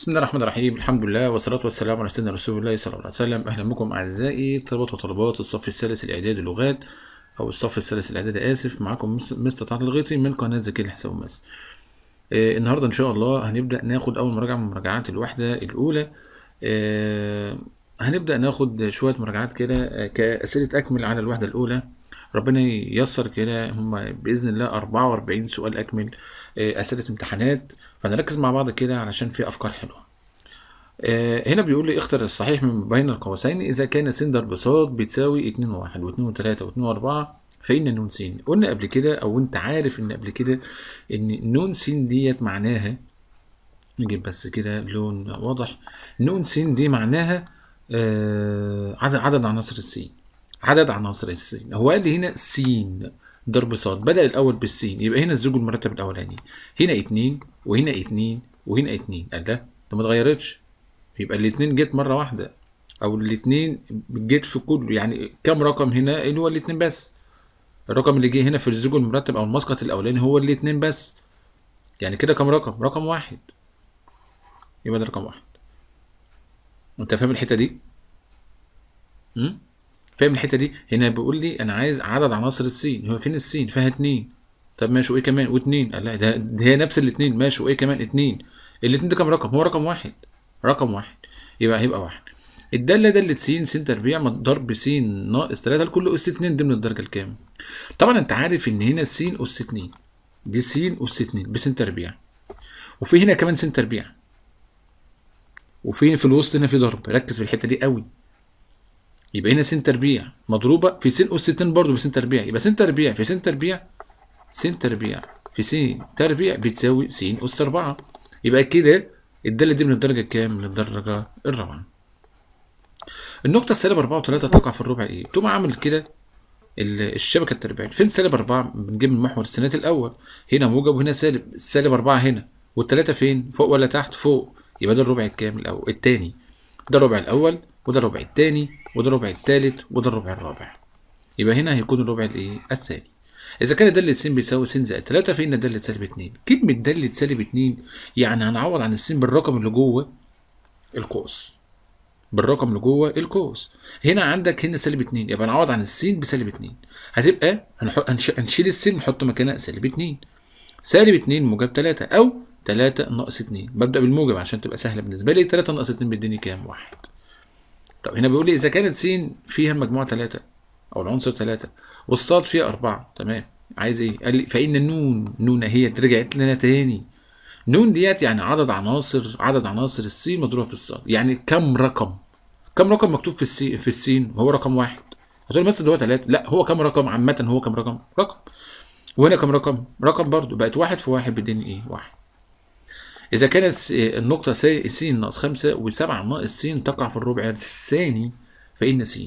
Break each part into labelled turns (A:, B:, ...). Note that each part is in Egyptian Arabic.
A: بسم الله الرحمن الرحيم الحمد لله والصلاة والسلام على سيدنا رسول الله صلى الله عليه وسلم أهلا بكم أعزائي طلبة وطلبات الصف الثالث الإعدادي لغات أو الصف الثالث الإعدادي آسف معاكم مس- مستر طلعت الغيطي من قناة ذكي الحساب ومس آه النهاردة إن شاء الله هنبدأ ناخد أول مراجعة من مراجعات الوحدة الأولى آه هنبدأ ناخد شوية مراجعات كده آه كأسئلة أكمل على الوحدة الأولى ربنا ييسر كده هم بإذن الله 44 سؤال أكمل آه أسئلة امتحانات فنركز مع بعض كده علشان في أفكار حلوة آه، هنا بيقول لي اختر الصحيح من بين القوسين إذا كان س ضرب ص بتساوي اتنين وواحد واتنين وتلاتة واتنين وأربعة فإن نون س قلنا قبل كده أو أنت عارف إن قبل كده إن نون س ديت معناها نجيب بس كده لون واضح نون س دي معناها آه عدد عدد عناصر السين عدد عناصر السين هو قال لي هنا س ضرب ص بدأ الأول بالسين يبقى هنا الزوج المرتب الأولاني هنا اتنين وهنا اتنين وهنا اتنين قال ده ده ما اتغيرتش يبقى الاتنين جت مرة واحدة أو الاتنين جت في كله يعني كم رقم هنا اللي هو الاتنين بس الرقم اللي جه هنا في الزوج المرتب أو المسقط الأولاني هو الاتنين بس يعني كده كم رقم؟ رقم واحد يبقى ده رقم واحد أنت فاهم الحتة دي؟ أمم؟ فاهم الحتة دي؟ هنا بيقول لي أنا عايز عدد عناصر السين هو فين السين؟ فيها اتنين طب ماشي وإيه كمان؟ واتنين قال لا ده, ده هي نفس الاتنين ماشي وإيه كمان؟ اتنين الاتنين ده كام رقم؟ هو رقم واحد رقم واحد يبقى هيبقى واحد الدالة دالة س س تربيع ضرب س ناقص تلاتة لكل أس اتنين ضمن الدرجة الكام طبعا أنت عارف إن هنا س أس اتنين دي س أس اتنين بس تربيع وفي هنا كمان س تربيع وفي في الوسط هنا في ضرب ركز في الحتة دي قوي يبقى هنا س تربيع مضروبة في س أس اتنين برضه بس تربيع يبقى س تربيع في س تربيع س تربيع في س تربيع بتساوي س أس أربعة يبقى كده الدالة دي من الدرجة الكام؟ من الدرجة الرابعة. النقطة السالب أربعة وتلاتة تقع في الربع إيه؟ تقوم عامل كده ال- الشبكة التربيعية، فين سالب أربعة؟ بنجيب من محور السنات الأول، هنا موجب وهنا سالب، السالب أربعة هنا، والتلاتة فين؟ فوق ولا تحت؟ فوق، يبقى ده الربع الكام الأول؟ التاني. ده الربع الأول، وده الربع التاني، وده الربع التالت، وده الربع الرابع. يبقى هنا هيكون الربع الإيه؟ الثاني. إذا كانت دالة س بيساوي س زائد 3 فإن دالة سالب 2 كلمة دالة سالب 2 يعني هنعوض عن الس بالرقم اللي جوه القوس بالرقم اللي جوه القوس هنا عندك هنا سالب 2 يبقى نعوض عن الس بسالب 2 هتبقى هنحط هنش... هنشيل الس ونحط مكانها سالب 2 سالب 2 موجب 3 أو 3 ناقص 2 ببدأ بالموجب عشان تبقى سهلة بالنسبة لي 3 ناقص 2 بيديني كام؟ 1 طب هنا بيقول لي إذا كانت س فيها المجموعة 3 أو العنصر 3 والصاد فيها أربعة تمام عايز إيه؟ قال لي فإن النون نون هي رجعت لنا تاني نون ديت يعني عدد عناصر عدد عناصر السين مضروبة في الصاد يعني كم رقم كم رقم مكتوب في السين في السين هو رقم واحد هتقول مثلا ده هو ثلاثة لا هو كم رقم عامة هو كم رقم رقم وهنا كم رقم رقم برضو بقت واحد في واحد بيديني ايه واحد إذا كانت الس- النقطة س س ناقص خمسة وسبعة ناقص س تقع في الربع الثاني فإن س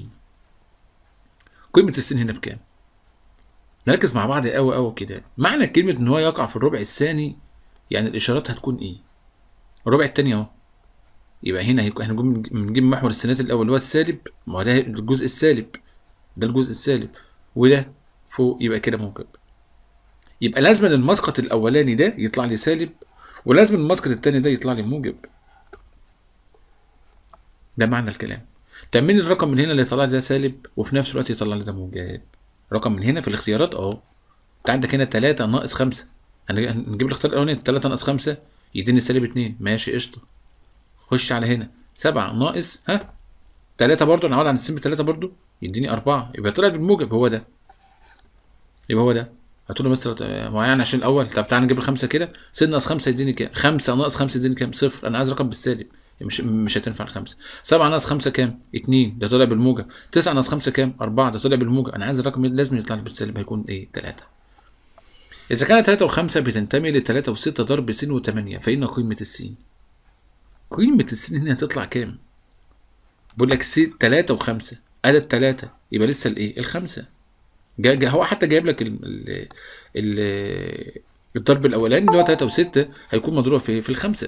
A: قيمة السين هنا بكام؟ نركز مع بعض قوي قوي كده معنى كلمة إن هو يقع في الربع الثاني يعني الإشارات هتكون إيه؟ الربع التاني أهو يبقى هنا هيكون هنجيب نجيب محور السينات الأول اللي هو السالب ما هو ده الجزء السالب ده الجزء السالب وده فوق يبقى كده موجب يبقى لازم المسقط الأولاني ده يطلع لي سالب ولازم المسقط التاني ده يطلع لي موجب ده معنى الكلام طب مين الرقم من هنا اللي يطلع لي ده سالب وفي نفس الوقت يطلع لي ده موجب رقم من هنا في الاختيارات اه انت عندك هنا 3 ناقص 5 هنجيب الاختيار الاولاني 3 ناقص 5 يديني سالب 2 ماشي قشطه خش على هنا 7 ناقص ها 3 برضه نعوض عن السين 3 برضه يديني 4 يبقى طلع بالموجب هو ده يبقى هو ده هتقول له مستر هو يعني عشان الاول طب تعالى نجيب الخمسه كده 6 ناقص 5 يديني كام 5 ناقص 5 يديني كام صفر انا عايز رقم بالسالب مش مش هتنفع الخمسه 7 ناقص 5 كام 2 ده طلع بالموجب 9 ناقص 5 كام 4 ده طلع بالموجب انا عايز الرقم لازم يطلع لي بالسالب هيكون ايه 3 إذا كانت 3 و5 بتنتمي ل 3 و6 ضرب س و8 فإن قيمة السين قيمة السين هنا هتطلع كام؟ بقول لك س 3 و5 عدد 3 يبقى لسه الايه؟ الخمسة جا جا هو حتى جايب لك ال ال ال الضرب الأولاني اللي هو 3 و6 هيكون مضروب في في الخمسة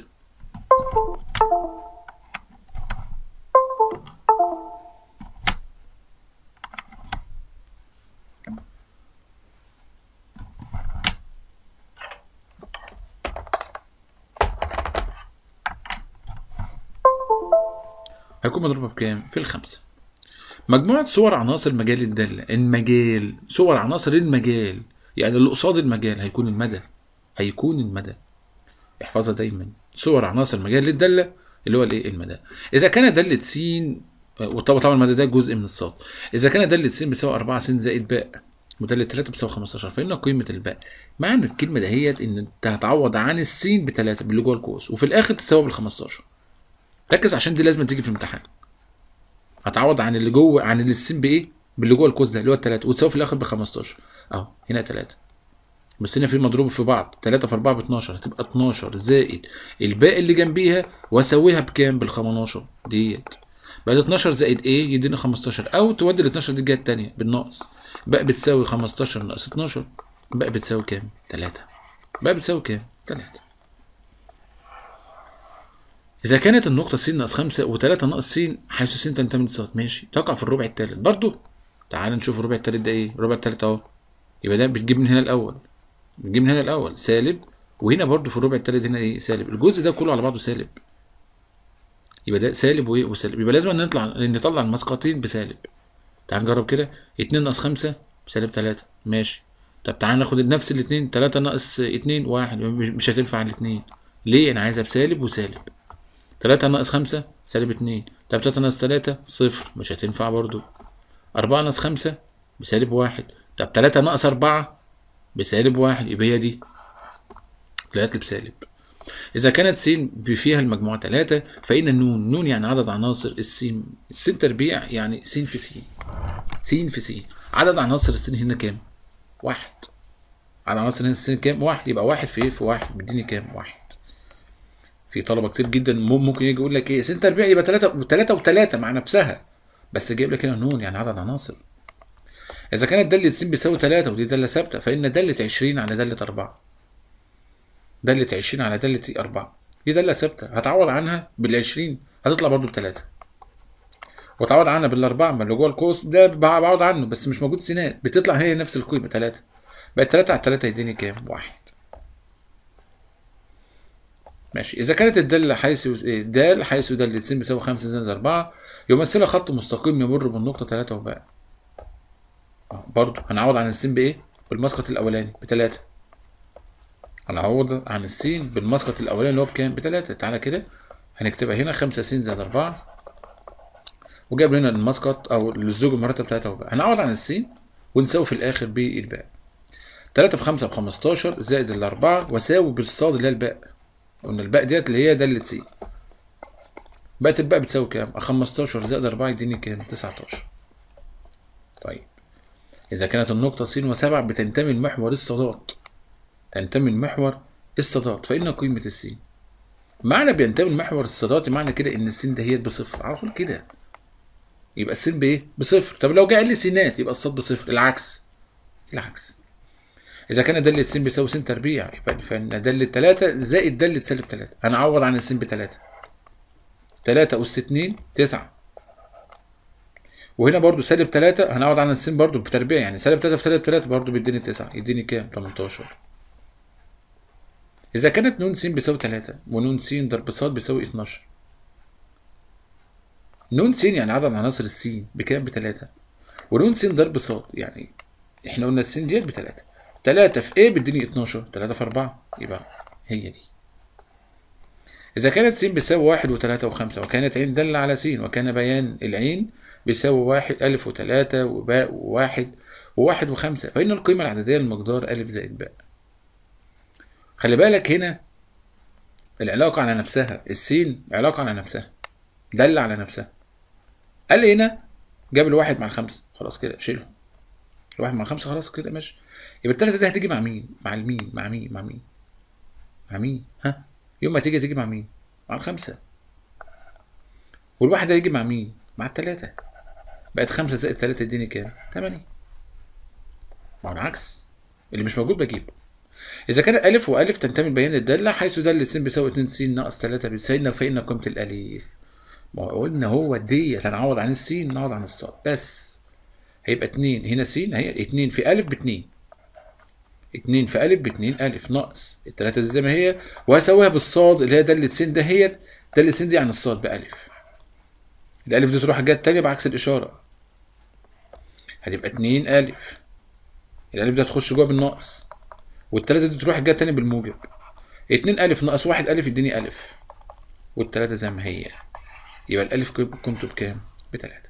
A: هيكون مضروبة بكام؟ في الخمسة مجموعة صور عناصر مجال الدالة المجال صور عناصر المجال يعني اللي قصاد المجال هيكون المدى هيكون المدى احفظها دايما صور عناصر مجال للدالة اللي هو الايه المدى اذا كان دالة س وطبعا طبعا المدى ده جزء من الصاد اذا كان دالة س بيساوي 4 س زائد باء ودالة 3 بتساوي 15 فإن قيمة الباء معنى الكلمة دهيت إن أنت هتعوض عن السين بتلاتة باللي جوه القوس وفي الآخر تساوي بال 15 ركز عشان دي لازم تيجي في الامتحان هتعوض عن اللي جوه عن اللي السين بايه باللي جوه القوس ده اللي هو التلاتة وتساوي في الاخر ب 15 اهو هنا تلاتة بس هنا في مضروب في بعض تلاتة في أربعة ب 12 هتبقى 12 زائد الباقي اللي جنبيها واسويها بكام بال 15 ديت بعد 12 زائد ايه يدينا 15 او تودي ال 12 دي الجهه التانية بالناقص بقى بتساوي 15 ناقص 12 بقى بتساوي كام 3 بقى بتساوي كام 3 إذا كانت النقطة س ناقص خمسة وتلاتة ناقص س حيث س تنتمي للصاد ماشي تقع في الربع التالت برضو تعال نشوف الربع التالت ده ايه الربع التالت اهو يبقى ده بتجيب من هنا الأول بتجيب من هنا الأول سالب وهنا برضو في الربع التالت هنا ايه سالب الجزء ده كله على بعضه سالب يبقى ده سالب وايه وسالب يبقى لازم نطلع نطلع المسقطين بسالب تعال نجرب كده اتنين ناقص خمسة بسالب تلاتة ماشي طب تعال ناخد نفس الاتنين تلاتة ناقص اتنين واحد مش مش هتنفع الاتنين ليه انا عايزها بسالب وسالب تلاتة ناقص خمسة سالب اتنين طب تلاتة ناقص تلاتة صفر مش هتنفع برضو أربعة ناقص خمسة بسالب واحد طب تلاتة ناقص أربعة بسالب واحد يبقى هي دي طلعت لي بسالب إذا كانت س فيها المجموعة تلاتة فإن النون نون يعني عدد عناصر السين السين تربيع يعني س في س س في س عدد عناصر السين هنا كام؟ واحد عدد عناصر هنا السين كام؟ واحد يبقى واحد في ايه؟ في واحد بيديني كام؟ واحد في طلبة كتير جدا ممكن يجي يقول لك ايه س تربيع يبقى تلاتة تلاتة وتلاتة مع نفسها بس جايب لك هنا نون يعني عدد عناصر إذا كانت دالة س بيساوي تلاتة ودي دالة ثابتة فإن دالة عشرين على دالة أربعة دالة عشرين على دالة أربعة دي دالة ثابتة هتعوض عنها بالعشرين هتطلع برضو بتلاتة وتعوض عنها بالأربعة ما اللي جوه القوس ده بعوض عنه بس مش موجود سينات بتطلع هي نفس القيمة تلاتة بقت تلاتة على تلاتة يديني كام؟ واحد ماشي إذا كانت الدالة حيث دال حيث دالة س بيساوي خمسة زائد أربعة يمثلها خط مستقيم يمر بالنقطة تلاتة وباء برضو هنعوض عن السين بإيه؟ بالمسقط الأولاني بتلاتة هنعوض عن السين بالمسقط الأولاني اللي هو بكام؟ بتلاتة تعالى كده هنكتبها هنا خمسة س زائد أربعة وجاب لنا المسقط أو الزوج المرتب تلاتة وباء هنعوض عن السين ونساوي في الآخر بالباء تلاتة في خمسة بخمستاشر زائد الأربعة وأساوي بالصاد اللي هي الباء قلنا الباء ديت اللي هي دالة س بقت الباء بتساوي كام؟ 15 زائد 4 يديني كام؟ 19 طيب إذا كانت النقطة س وسبع بتنتمي لمحور الصادات تنتمي لمحور الصادات فإن قيمة السين معنى بينتمي لمحور الصادات معنى كده إن السين دهيت بصفر على طول كده يبقى السين بإيه؟ بصفر طب لو جه قال لي سينات يبقى الصاد بصفر العكس العكس إذا كان دالة س بيساوي س تربيع يبقى فإن دالة تلاتة زائد دالة سالب تلاتة هنعوض عن الس بتلاتة تلاتة أس اتنين تسعة وهنا برضو سالب تلاتة هنعوض عن الس برضو بتربيع يعني سالب تلاتة في سالب تلاتة برضو بيديني تسعة يديني كام؟ تمنتاشر إذا كانت نون س بيساوي تلاتة ونون س ضرب ص بيساوي اتناشر نون س يعني عدد عناصر السين بكام؟ بتلاتة ونون س ضرب ص يعني احنا قلنا السين ديت بتلاتة تلاتة في ايه بيديني 12 تلاتة في أربعة يبقى هي دي إذا كانت س بيساوي واحد وتلاتة وخمسة وكانت عين دالة على س وكان بيان العين بيساوي واحد ألف وتلاتة وباء وواحد وواحد وخمسة فإن القيمة العددية للمقدار ألف زائد باء خلي بالك هنا العلاقة على نفسها السين علاقة على نفسها دالة على نفسها قال لي هنا جاب الواحد مع الخمسة خلاص كده شيلهم الواحد مع الخمسة خلاص كده ماشي يبقى التلاتة دي هتيجي مع مين؟ مع المين؟ مع مين؟ مع مين؟ مع مين؟ ها؟ يوم ما تيجي تيجي مع مين؟ مع الخمسة والواحد هيجي مع مين؟ مع التلاتة بقت خمسة زائد تلاتة يديني كام؟ تمانية ما هو العكس اللي مش موجود بجيبه إذا كان ألف وألف تنتمي لبيان الدالة حيث دالة س بيساوي اتنين س ناقص تلاتة بتساوي فإن قيمة الألف ما هو قلنا هو ديت هنعوض عن السين نعوض عن الصاد بس هيبقى اتنين هنا س هي اتنين في ألف باتنين اتنين في ألف باتنين ألف ناقص التلاتة دي زي ما هي وهساويها بالصاد اللي هي دالة س دهيت دالة س دي عن الصاد بألف الألف دي تروح الجهة التانية بعكس الإشارة هتبقى اتنين ألف الألف دي هتخش جوه بالناقص والتلاتة دي تروح الجهة التانية بالموجب اتنين ألف ناقص واحد ألف يديني ألف والتلاتة زي ما هي يبقى الألف كنت بكام؟ بتلاتة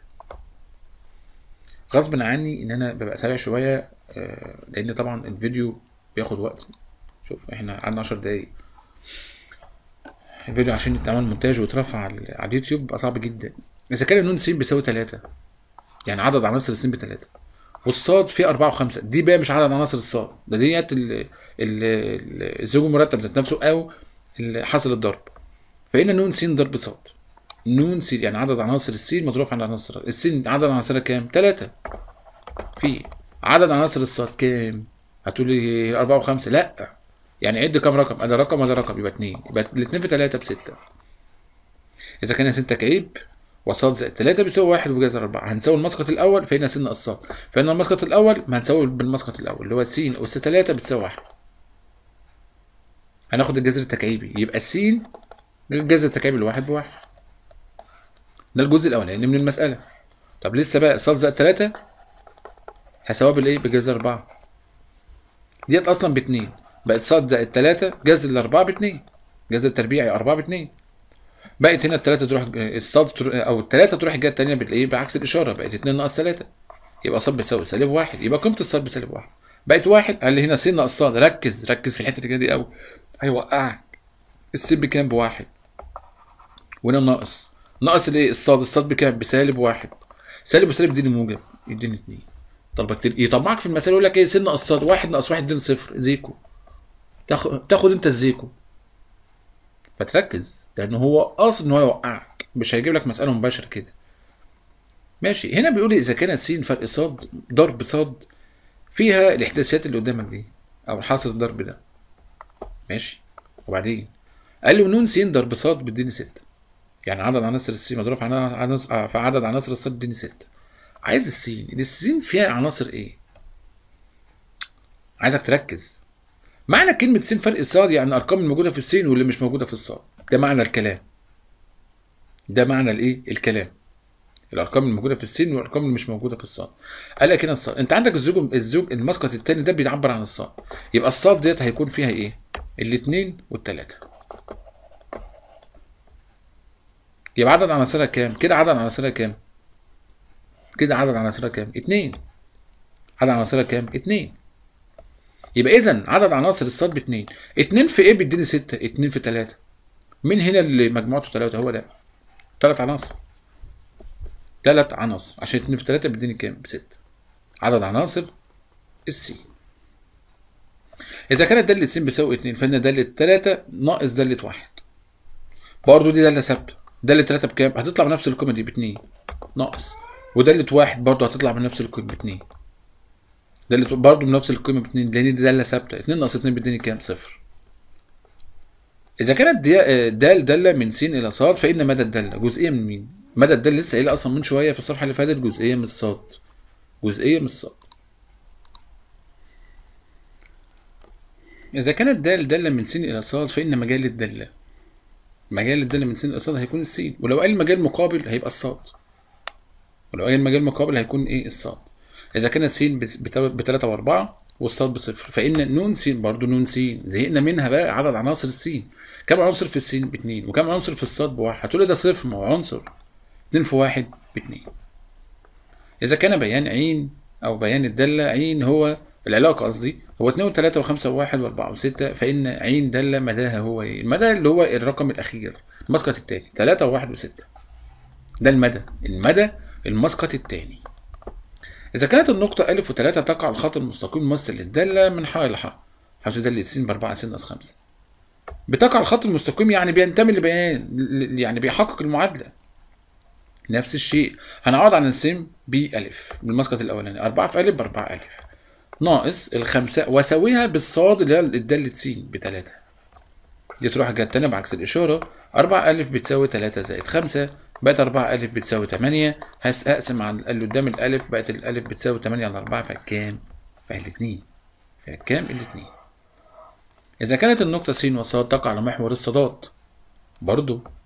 A: غصب عني إن أنا ببقى سريع شوية آه، لأن طبعا الفيديو بياخد وقت شوف احنا قعدنا عشر دقايق الفيديو عشان يتعمل مونتاج ويترفع على على اليوتيوب بيبقى صعب جدا إذا كان النون س بيساوي تلاتة يعني عدد عناصر السين بتلاتة والصاد فيه أربعة وخمسة دي بقى مش عدد عناصر الصاد ده ديت ال- ال- ال- الزوج المرتب ذات نفسه أو ال- حاصل الضرب فهنا نون س ضرب صاد نون س يعني عدد عناصر السين مضروب على عناصر السين عدد عناصرها كام؟ تلاتة في عدد عناصر الصاد كام؟ هتقولي أربعة وخمسة لأ يعني عد كام رقم؟ أدا رقم ولا رقم يبقى اتنين يبقى الاتنين في تلاتة بستة إذا كان س تكعيب وصاد زائد تلاتة بيساوي واحد وجذر أربعة هنساوي المسقط الأول فهنا س ناقص صاد فهنا المسقط الأول ما هنساوي بالمسقط الأول اللي هو س أس تلاتة بتساوي واحد هناخد الجذر التكعيبي يبقى س الجذر التكعيبي الواحد بواحد ده الجزء الأولاني من المسألة طب لسه بقى صاد زائد تلاتة هساويها بالإيه؟ بجذر أربعة ديت أصلا باتنين بقت صاد زائد تلاتة جذر الأربعة باتنين جذر التربيعي أربعة باتنين بقت هنا التلاتة تروح الصاد تروح او التلاتة تروح الجهة التانية بالايه بعكس الاشارة بقت اتنين ناقص تلاتة يبقى صاد بتساوي سالب واحد يبقى قيمة الصاد بسالب واحد بقت واحد قال لي هنا س ناقص صاد ركز ركز في الحتة اللي دي قوي هيوقعك الس بكام بواحد وهنا ناقص ناقص الايه الصاد الصاد بكام بسالب واحد سالب وسالب يديني موجب يديني اتنين طلبك كتير يطمعك في المسألة يقول لك ايه س ناقص صاد واحد ناقص واحد يديني صفر زيكو تاخد تاخد انت الزيكو فتركز لان هو قاصد ان هو يوقعك مش هيجيب لك مساله مباشره كده ماشي هنا بيقول لي اذا كان س فرق صاد ضرب صاد فيها الاحداثيات اللي قدامك دي او حاصل الضرب ده ماشي وبعدين قال له نون س ضرب صاد بيديني 6 يعني عدد عناصر السين مضروب في عدد عناصر في عدد عناصر الصاد بيديني 6 عايز السين السين فيها عناصر ايه عايزك تركز معنى كلمة س فرق صاد يعني الأرقام الموجودة في السين واللي مش موجودة في الصاد ده معنى الكلام ده معنى الإيه؟ الكلام الأرقام الموجودة في السين والأرقام اللي مش موجودة في الصاد قال لك هنا الصاد أنت عندك الزوج الزوج المسقط التاني ده بيعبر عن الصاد يبقى الصاد ديت هيكون فيها إيه؟ الاتنين والتلاتة يبقى عدد عناصرها كام؟ كده عدد عناصرها كام؟ كده عدد عناصرها كام؟ اتنين عدد عناصرها كام؟ اتنين يبقى اذا عدد عناصر الصاد باتنين اتنين في ايه بيديني ستة اتنين في تلاتة مين هنا اللي مجموعته تلاتة هو ده تلات عناصر تلات عناصر عشان اتنين في تلاتة بيديني كام بستة عدد عناصر السي اذا كانت دالة س بيساوي اتنين فان دالة تلاتة ناقص دالة واحد برضه دي دالة ثابتة دالة تلاتة بكام هتطلع بنفس القيمة دي باتنين ناقص ودالة واحد برضه هتطلع بنفس القيمة باتنين دالة برضه بنفس القيمة باتنين لأن دي دالة ثابتة اتنين ناقص اتنين بيديني كام؟ صفر. إذا كانت دي دال دالة من س إلى ص فإن مدى الدالة جزئية من مين؟ مدى الدالة لسه قايلة أصلا من شوية في الصفحة اللي فاتت جزئية من الصاد. جزئية من الصاد. إذا كانت دال دالة من س إلى ص فإن مجال الدالة مجال الدالة من س إلى ص هيكون السين ولو قال مجال مقابل هيبقى الصاد. ولو قال مجال مقابل هيكون إيه الصاد. إذا كان س بتلاتة وأربعة والصاد بصفر فإن نون س برضه نون س زهقنا منها بقى عدد عناصر السين كم عنصر في السين باتنين وكم عنصر في الصاد بواحد هتقول ده صفر ما هو عنصر اتنين في واحد باتنين إذا كان بيان عين أو بيان الدالة عين هو العلاقة قصدي هو اتنين وتلاتة وخمسة وواحد وأربعة وستة فإن عين دالة مداها هو إيه؟ المدى اللي هو الرقم الأخير المسقط التاني تلاتة وواحد وستة ده المدى المدى المسقط التاني إذا كانت النقطة أ وتلاتة تقع على الخط المستقيم ممثل للدالة من ح إلى ح حيث دالة س بأربعة س ناقص خمسة بتقع على الخط المستقيم يعني بينتمي لبيان يعني بيحقق المعادلة نفس الشيء هنعوض عن السين بألف بالمسقط الأولاني أربعة في ألف بأربعة ألف ناقص الخمسة وأساويها بالصاد اللي هي الدالة س بتلاتة دي تروح الجهة التانية بعكس الإشارة أربعة ألف بتساوي تلاتة زائد خمسة بقت أربعة ألف بتساوي تمانية هقسم على اللي قدام الألف بقت الألف بتساوي تمانية على أربعة فكام؟ فالاتنين فكام الاتنين إذا كانت النقطة س وص تقع على محور الصادات برضو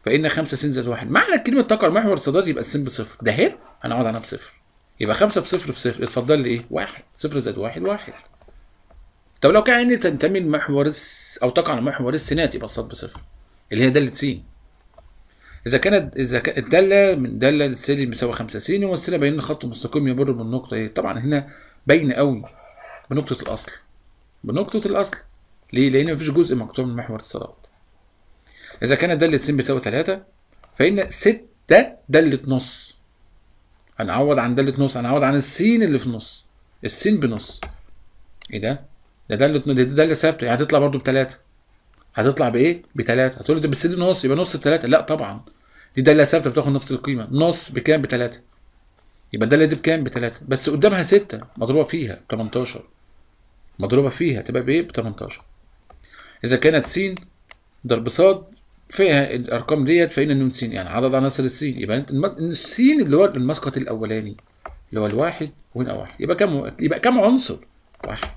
A: فإن خمسة س زائد واحد معنى كلمة تقع محور الصادات يبقى السين بصفر ده اهي هنقعد عنها بصفر يبقى خمسة بصفر بصفر اتفضل لي ايه؟ واحد صفر زائد واحد واحد طب لو كان عندي تنتمي لمحور الس أو تقع على محور السينات يبقى الصاد بصفر اللي هي دالة س إذا كانت إذا كانت الدالة من دالة س بيساوي 5 س يمثلها بين خط مستقيم يمر بالنقطة إيه؟ طبعا هنا باينة قوي بنقطة الأصل بنقطة الأصل ليه؟ لأن مفيش جزء مقطوع من محور الصادات إذا كانت دالة س بيساوي 3 فإن 6 دالة نص هنعوض عن دالة نص هنعوض عن السين اللي في النص السين بنص إيه ده؟ ده دالة ده دالة ثابتة يعني هتطلع برضو بتلاتة هتطلع بايه؟ بتلاتة هتقول لي ده بس دي نص يبقى نص التلاتة لا طبعا دي دالة ثابتة بتاخد نفس القيمة نص بكام؟ بتلاتة يبقى الدالة دي بكام؟ بتلاتة بس قدامها ستة مضروبة فيها ب 18 مضروبة فيها تبقى بايه؟ ب 18 إذا كانت س ضرب ص فيها الأرقام ديت فإن النون س يعني عدد عناصر السين يبقى المس... السين اللي هو المسقط الأولاني اللي هو الواحد وهنا واحد يبقى كم يبقى كم عنصر؟ واحد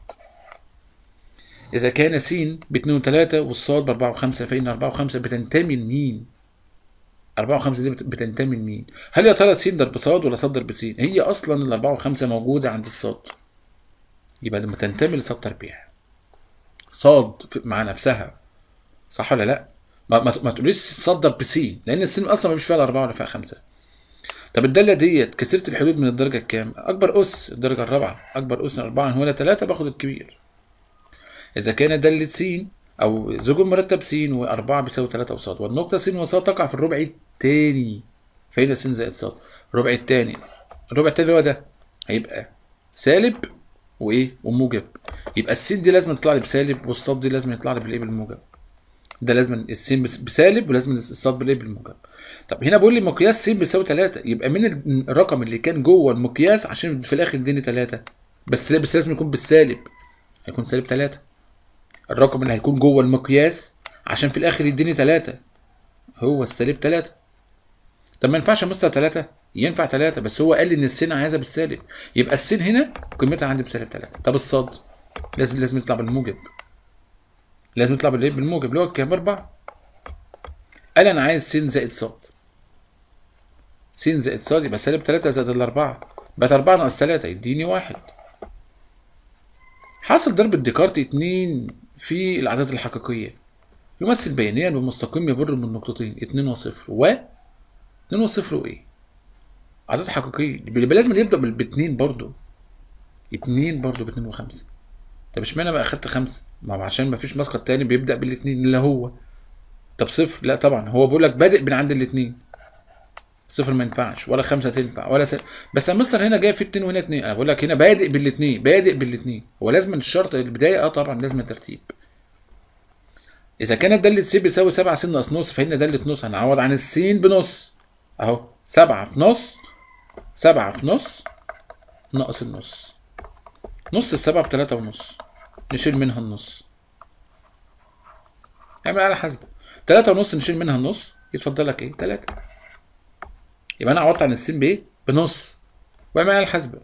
A: إذا كان س ب 2 و3 والصاد ب 4 و5 فإن 4 و5 بتنتمي لمين؟ 4 و5 دي بتنتمي لمين؟ هل يا ترى س ضرب صاد ولا صاد ضرب س؟ هي أصلا ال 4 و5 موجودة عند الصاد. يبقى لما تنتمي لصاد تربيع. صاد مع نفسها صح ولا لأ؟ ما, ما, ما تقوليش صاد ضرب س لأن السين أصلا ما فيش فيها 4 ولا فيها 5. طب الدالة ديت كسرت الحدود من الدرجة الكام؟ أكبر أس الدرجة الرابعة، أكبر أس 4 هنا 3 باخد الكبير. إذا كان دالة س أو زوج مرتب س و4 بيساوي 3 وصاد والنقطة س وصاد تقع في الربع التاني فهنا س زائد صاد الربع التاني الربع التاني اللي هو ده هيبقى سالب وإيه وموجب يبقى السين دي لازم تطلع لي بسالب والصاد دي لازم يطلع لي بالإيه بالموجب ده لازم السين بسالب ولازم الصاد بالإيه بالموجب طب هنا بيقول لي مقياس س بيساوي 3 يبقى مين الرقم اللي كان جوه المقياس عشان في الآخر يديني 3 بس بس لازم يكون بالسالب هيكون سالب 3 الرقم اللي هيكون جوه المقياس عشان في الاخر يديني 3 هو السالب 3 طب ما ينفعش مستر 3 ينفع 3 بس هو قال لي ان السين عايزها بالسالب يبقى السين هنا قيمتها عندي بسالب 3 طب الصاد لازم لازم يطلع بالموجب لازم يطلع بالايه بالموجب اللي هو كام 4 قال انا عايز س زائد صاد س زائد صاد يبقى سالب 3 زائد الأربعة بقت 4 ناقص 3 يديني 1 حاصل ضرب ديكارت 2 في الأعداد الحقيقية يمثل بيانيا بمستقيم يبر من نقطتين اتنين وصفر و اتنين وصفر وإيه؟ أعداد حقيقية يبقى لازم يبدأ باتنين برضو اتنين برضو باتنين وخمسة طب اشمعنى بقى أخدت خمسة؟ ما هو عشان مفيش مسقط تاني بيبدأ بالاتنين اللي هو طب صفر لا طبعا هو بيقول لك بادئ من عند الاتنين صفر ما ينفعش ولا خمسة تنفع ولا س... بس يا مستر هنا جاي في اتنين وهنا اتنين انا بقول لك هنا بادئ بالاتنين بادئ بالاتنين هو لازم الشرط البداية اه طبعا لازم الترتيب إذا كانت دالة س بيساوي سبعة س ناقص نص فإن دالة نص هنعوض عن السين بنص أهو سبعة في نص سبعة في نص ناقص النص نص السبعة بتلاتة ونص نشيل منها النص اعمل على حسبه تلاتة ونص نشيل منها النص يتفضل لك ايه تلاتة يبقى انا عوضت عن السين بايه بنص واعمل على الحسبه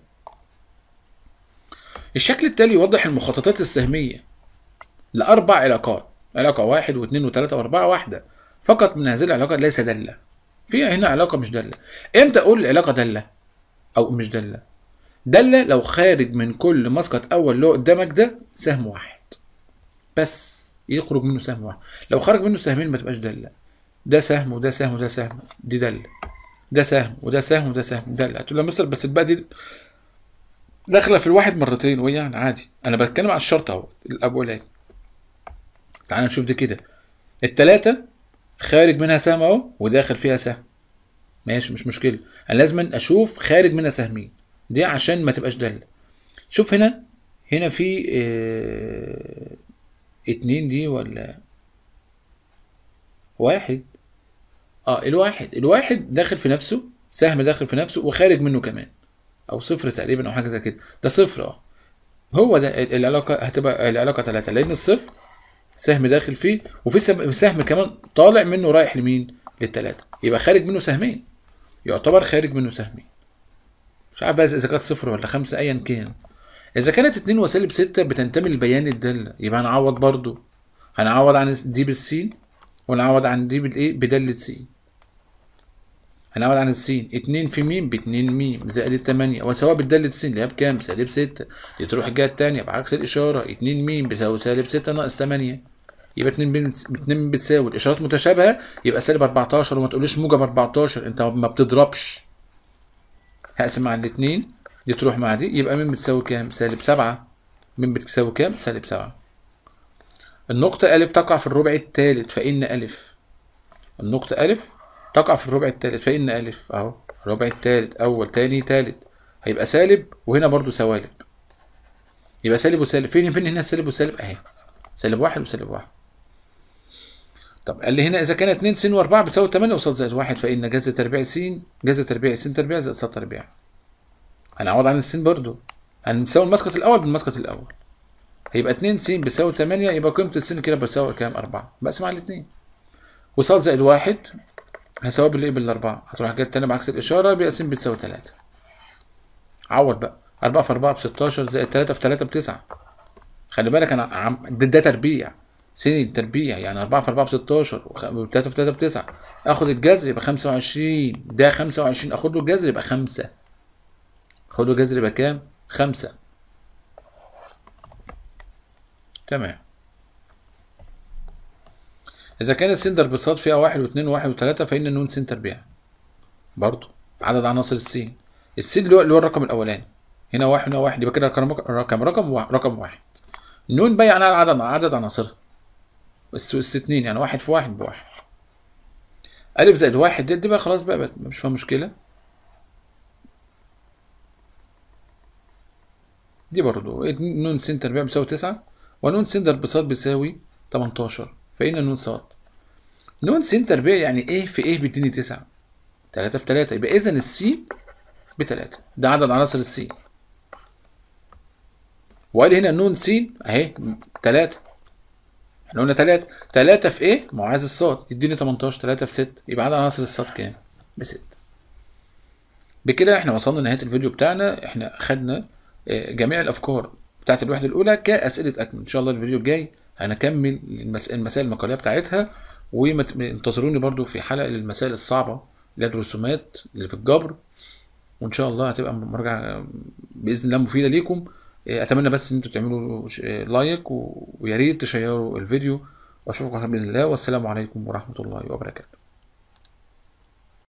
A: الشكل التالي يوضح المخططات السهمية لأربع علاقات علاقة واحد واثنين وثلاثة وأربعة واحدة فقط من هذه العلاقات ليس دالة في هنا علاقة مش دالة امتى أقول العلاقة دالة أو مش دالة دالة لو خارج من كل مسقط أول اللي هو قدامك ده سهم واحد بس يخرج منه سهم واحد لو خرج منه سهمين ما تبقاش دالة ده سهم وده سهم وده سهم دي دالة ده سهم وده سهم وده سهم دالة هتقول له مستر بس الباقي دي داخله في الواحد مرتين وهي يعني عادي انا بتكلم على الشرط اهو الاولاني تعال نشوف دي كده التلاتة خارج منها سهم اهو وداخل فيها سهم ماشي مش مشكلة انا لازم اشوف خارج منها سهمين دي عشان ما تبقاش دالة شوف هنا هنا في اه اتنين دي ولا واحد اه الواحد الواحد داخل في نفسه سهم داخل في نفسه وخارج منه كمان او صفر تقريبا او حاجه زي كده ده صفر اه هو ده العلاقه هتبقى العلاقه ثلاثة لان الصفر سهم داخل فيه وفي سهم كمان طالع منه رايح لمين للثلاثه يبقى خارج منه سهمين يعتبر خارج منه سهمين مش عارف بقى اذا كانت صفر ولا خمسة ايا كان اذا كانت اتنين وسالب ستة بتنتمي لبيان الدالة يبقى هنعوض برضو هنعوض عن دي بالسين ونعوض عن دي بالايه بدالة سين هنعوض عن السين اتنين في ميم باتنين ميم زائد التمانية وسواء بالدالة السين اللي هي بكام؟ سالب ستة دي تروح الجهة التانية بعكس الإشارة اتنين ميم بيساوي سالب ستة ناقص تمانية يبقى اتنين بين اتنين بتساوي الإشارات متشابهة يبقى سالب أربعتاشر وما تقوليش موجب أربعتاشر أنت ما بتضربش هقسم على الاتنين دي تروح مع دي يبقى مين بتساوي كام؟ سالب سبعة مين بتساوي كام؟ سالب سبعة النقطة ألف تقع في الربع الثالث فإن ألف النقطة ألف تقع في الربع الثالث فإن ألف أهو الربع الثالث أول تاني تالت هيبقى سالب وهنا برضو سوالب يبقى سالب وسالب فين فين هنا السالب والسالب أهي سالب واحد وسالب واحد طب قال لي هنا إذا كان 2 س و4 بتساوي 8 وصاد زائد واحد فإن جذر تربيع س جذر تربيع س تربيع زائد صاد تربيع هنعوض عن السين برضو هنساوي المسقط الأول بالمسقط الأول هيبقى 2 س بيساوي 8 يبقى قيمة السين كده بتساوي كام؟ 4 بقسم على الاثنين وصاد زائد واحد هساوي بالايه بالاربعة هتروح جاي التاني بعكس الاشارة يبقى س بتساوي 3 عوض بقى 4 في 4 ب 16 زائد 3 في 3 ب 9 خلي بالك انا عم ده, ده تربيع س تربيع يعني 4 في 4 ب 16 و3 في 3 ب 9 اخد الجذر يبقى 25 ده 25 اخد له الجذر يبقى 5 اخد له الجذر يبقى كام؟ 5 تمام إذا كان السين ضرب صاد فيها واحد واثنين وواحد وثلاثة فإن النون سين تربيع برضه عدد عناصر السين السين اللي هو اللي هو الرقم الأولاني هنا واحد هنا واحد يبقى كده رقم رقم رقم واحد رقم واحد النون بقى يعني عدد عدد عناصرها بس اس اتنين يعني واحد في واحد بواحد ألف زائد واحد دي, دي بقى خلاص بقى, بقى مش فيها مشكلة دي برضه نون سين تربيع بيساوي تسعة ونون س ضرب ص بيساوي 18 فإن نون ص نون س تربيع يعني ايه في ايه بيديني 9 3 في 3 يبقى اذا السي ب 3 ده عدد عناصر السي وقال هنا نون س اهي 3 احنا قلنا 3 3 في ايه؟ ما هو عايز الصاد يديني 18 3 في 6 يبقى عدد عناصر الصاد كام؟ ب 6 بكده احنا وصلنا لنهايه الفيديو بتاعنا احنا خدنا جميع الافكار بتاعت الوحده الاولى كاسئله اكمل ان شاء الله الفيديو الجاي هنكمل المسائل المقاليه بتاعتها وانتظروني برضو في حلقه للمسائل الصعبه اللي هي الرسومات اللي في الجبر وان شاء الله هتبقى مراجعه باذن الله مفيده ليكم اتمنى بس ان انتوا تعملوا لايك ويا ريت تشيروا الفيديو واشوفكم باذن الله والسلام عليكم ورحمه الله وبركاته